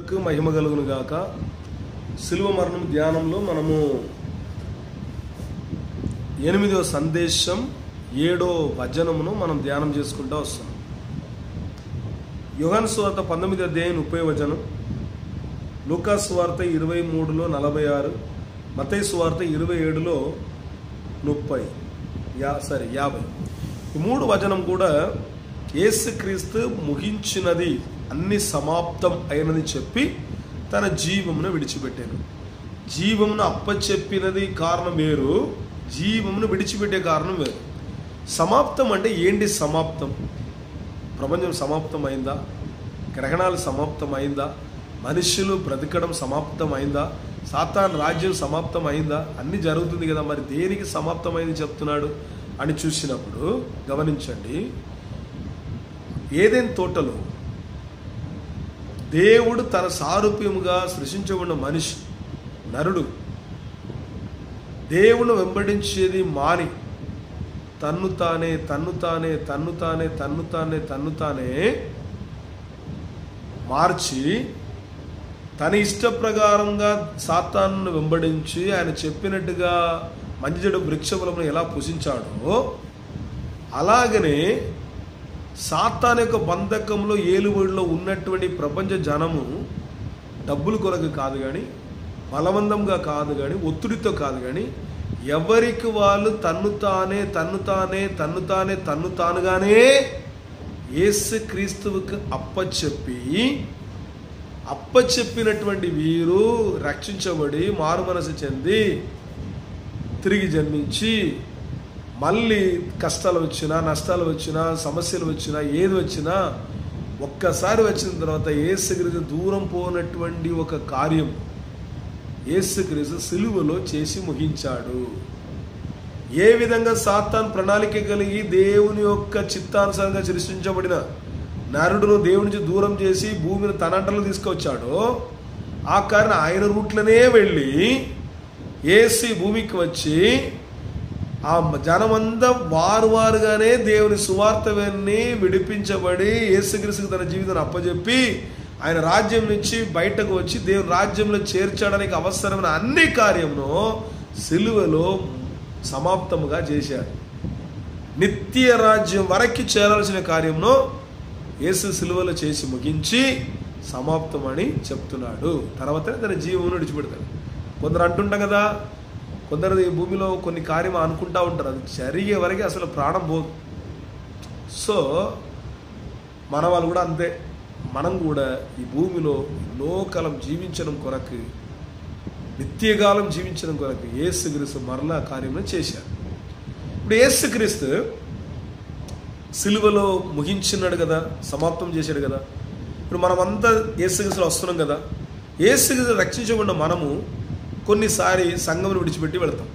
పరిశుద్ధులకు మహిమ కలుగును గాక శిలువ మరణం ధ్యానంలో మనము ఎనిమిదవ సందేశం ఏడో వచనమును మనం ధ్యానం చేసుకుంటూ వస్తున్నాం యుహన్ స్వార్త పంతొమ్మిది అధ్యాయం ముప్పై వచనం లూకాస్ స్వార్త ఇరవై మూడులో నలభై ఆరు మతై స్వార్త ఇరవై ఏడులో ముప్పై యా సరే యాభై ఈ మూడు వచనం కూడా యేసుక్రీస్తు ముగించినది అన్ని సమాప్తం అయినది చెప్పి తన జీవమును విడిచిపెట్టాను జీవమును అప్పచెప్పినది కారణం వేరు జీవమును విడిచిపెట్టే కారణం వేరు సమాప్తం అంటే ఏంటి సమాప్తం ప్రపంచం సమాప్తం అయిందా గ్రహణాలు సమాప్తం అయిందా మనుషులు బ్రతకడం సమాప్తం అయిందా సాతాన్ రాజ్యం సమాప్తం అయిందా అన్ని జరుగుతుంది కదా మరి దేనికి సమాప్తమైంది చెప్తున్నాడు అని చూసినప్పుడు గమనించండి ఏదైనా తోటలో దేవుడు తన సారూప్యముగా సృష్టించబడిన మనిషి నరుడు దేవుని వెంబడించేది మాని తన్ను తానే తన్ను తానే తన్ను తానే తన్ను తానే తన్ను తానే మార్చి తన ఇష్ట ప్రకారంగా సాతాను వెంబడించి ఆయన చెప్పినట్టుగా మంచి చెడు వృక్షములను ఎలా పుషించాడో అలాగనే సాతాన్ యొక్క బంధకంలో ఏలుబడిలో ఉన్నటువంటి ప్రపంచ జనము డబ్బుల కొరకు కాదు కానీ బలవంతంగా కాదు కానీ ఒత్తిడితో కాదు కానీ ఎవరికి వాళ్ళు తన్ను తానే తన్ను తానే తన్ను తానే తన్ను తానుగానే యేసు క్రీస్తువుకి అప్పచెప్పి అప్పచెప్పినటువంటి వీరు రక్షించబడి మారు మనసు చెంది తిరిగి జన్మించి మళ్ళీ కష్టాలు వచ్చినా నష్టాలు వచ్చినా సమస్యలు వచ్చినా ఏది వచ్చినా ఒక్కసారి వచ్చిన తర్వాత ఏసుక్రీస్తు దూరం పోనటువంటి ఒక కార్యం ఏసుక్రీస్తు సిలువలో చేసి ముగించాడు ఏ విధంగా సాతాన్ ప్రణాళిక కలిగి దేవుని యొక్క చిత్తానుసారంగా సృష్టించబడిన నరుడును దేవుని నుంచి దూరం చేసి భూమిని తనంటలు తీసుకొచ్చాడో ఆ కారణం ఆయన రూట్లనే వెళ్ళి ఏసి భూమికి వచ్చి ఆ జనమంతా వారు వారుగానే దేవుని సువార్త విని విడిపించబడి యేసుక్రీస్తుకు తన జీవితాన్ని అప్పచెప్పి ఆయన రాజ్యం నుంచి బయటకు వచ్చి దేవుని రాజ్యంలో చేర్చడానికి అవసరమైన అన్ని కార్యమును సిలువలో సమాప్తముగా చేశాడు నిత్య రాజ్యం వరకు చేరాల్సిన కార్యంను యేసు సిలువలో చేసి ముగించి సమాప్తమని చెప్తున్నాడు తర్వాతనే తన జీవమును విడిచిపెడతాడు కొందరు అంటుంటాం కదా కొందరు ఈ భూమిలో కొన్ని కార్యం అనుకుంటా ఉంటారు అది జరిగే వరకు అసలు ప్రాణం పోదు సో మన వాళ్ళు కూడా అంతే మనం కూడా ఈ భూమిలో ఎన్నో కాలం జీవించడం కొరకు నిత్యకాలం జీవించడం కొరకు ఏసుక్రీస్తు మరలా కార్యం చేశారు ఇప్పుడు ఏసుక్రీస్తు సిలువలో ముగించినాడు కదా సమాప్తం చేశాడు కదా ఇప్పుడు మనమంతా ఏసుక్రీస్తులో వస్తున్నాం కదా ఏసుక్రీస్తు రక్షించబడిన మనము కొన్నిసారి సంఘమును విడిచిపెట్టి వెళతాం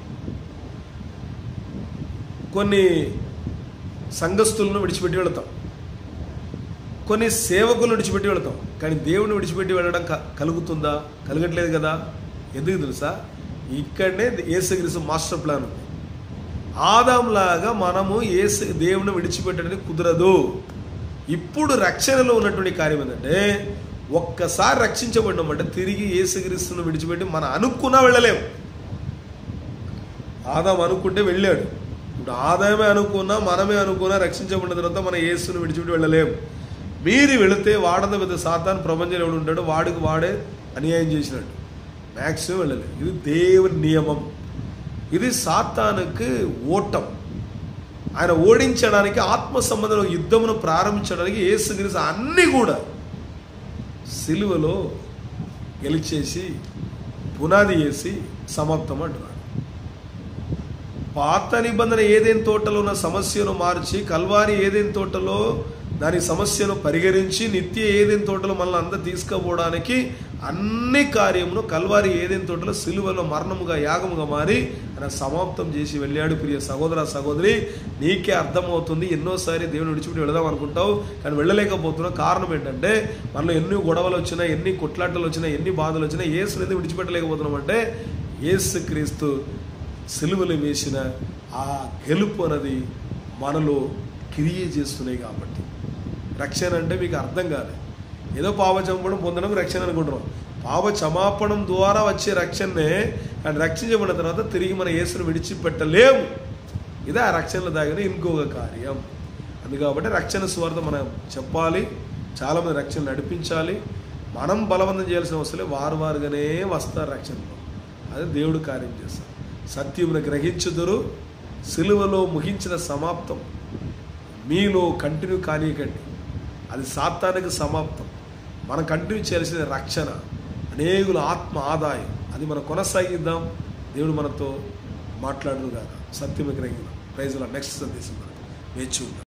కొన్ని సంఘస్థులను విడిచిపెట్టి వెళతాం కొన్ని సేవకులను విడిచిపెట్టి వెళతాం కానీ దేవుని విడిచిపెట్టి వెళ్ళడం క- కలుగుతుందా కలగట్లేదు కదా ఎందుకు తెలుసా ఇక్కడనే ఏసుక్రీస్తు మాస్టర్ ప్లాన్ ఉంది ఆదాంలాగా మనము ఏసు దేవుని విడిచిపెట్టడానికి కుదరదు ఇప్పుడు రక్షణలో ఉన్నటువంటి కార్యం ఏంటంటే ఒక్కసారి రక్షించబడినాం అంటే తిరిగి ఏసుక్రీస్తును విడిచిపెట్టి మనం అనుకున్నా వెళ్ళలేం ఆదాం అనుకుంటే వెళ్ళాడు ఇప్పుడు ఆదాయమే అనుకున్నా మనమే అనుకున్నా రక్షించబడిన తర్వాత మన యేసును విడిచిపెట్టి వెళ్ళలేం మీరు వెళితే వాడంత పెద్ద సాతాన్ ప్రపంచంలో ఎవడు ఉంటాడో వాడికి వాడే అన్యాయం చేసినట్టు మ్యాక్సిమం వెళ్ళలేదు ఇది దేవుని నియమం ఇది సాతానుకు ఓటం ఆయన ఓడించడానికి ఆత్మ సంబంధంలో యుద్ధమును ప్రారంభించడానికి యేసుక్రీస్తు అన్నీ కూడా సిలువలో గెలిచేసి పునాది వేసి సమాప్తం అంటున్నాడు పాత నిబంధన ఏదైనా తోటలో ఉన్న సమస్యను మార్చి కల్వారి ఏదైనా తోటలో దాని సమస్యను పరిగణించి నిత్య ఏదైనా తోటలో మనల్ని అంతా తీసుకుపోవడానికి అన్ని కార్యమును కల్వారి ఏదైనా తోటలో సిలువలో మరణముగా యాగముగా మారి ఆయన సమాప్తం చేసి వెళ్ళాడు ప్రియ సహోదర సహోదరి నీకే అర్థమవుతుంది ఎన్నోసారి దేవుని విడిచిపెట్టి వెళదాం అనుకుంటావు కానీ వెళ్ళలేకపోతున్నావు కారణం ఏంటంటే మనలో ఎన్ని గొడవలు వచ్చినా ఎన్ని కొట్లాటలు వచ్చినా ఎన్ని బాధలు వచ్చినా ఏసుని ఎందుకు విడిచిపెట్టలేకపోతున్నాం అంటే ఏసు క్రీస్తు సిలువలు వేసిన ఆ గెలుపు అనేది మనలో క్రియ చేస్తున్నాయి కాబట్టి రక్షణ అంటే మీకు అర్థం కాదు ఏదో పాప క్షమాపణం పొందడం రక్షణ అనుకుంటున్నాం పాప క్షమాపణం ద్వారా వచ్చే రక్షణనే అండ్ రక్షించబడిన తర్వాత తిరిగి మన యేసును విడిచిపెట్టలేము ఇదే ఆ రక్షణలో దాగిన ఇంకొక కార్యం అందు కాబట్టి రక్షణ స్వార్థ మనం చెప్పాలి చాలామంది రక్షణ నడిపించాలి మనం బలవంతం చేయాల్సిన అవసరం లేదు వారు వారుగానే వస్తారు రక్షణలో అది దేవుడు కార్యం చేస్తాడు సత్యమును గ్రహించుదురు సిలువలో ముగించిన సమాప్తం మీలో కంటిన్యూ కానీయకండి అది సాత్తానికి సమాప్తం మనం కంటిన్యూ చేయాల్సిన రక్షణ అనేకుల ఆత్మ ఆదాయం అది మనం కొనసాగిద్దాం దేవుడు మనతో మాట్లాడును కాక సత్యము గ్రహిద్దాం ప్రైజ్లో నెక్స్ట్ సందేశం మనకు వేచి ఉందాం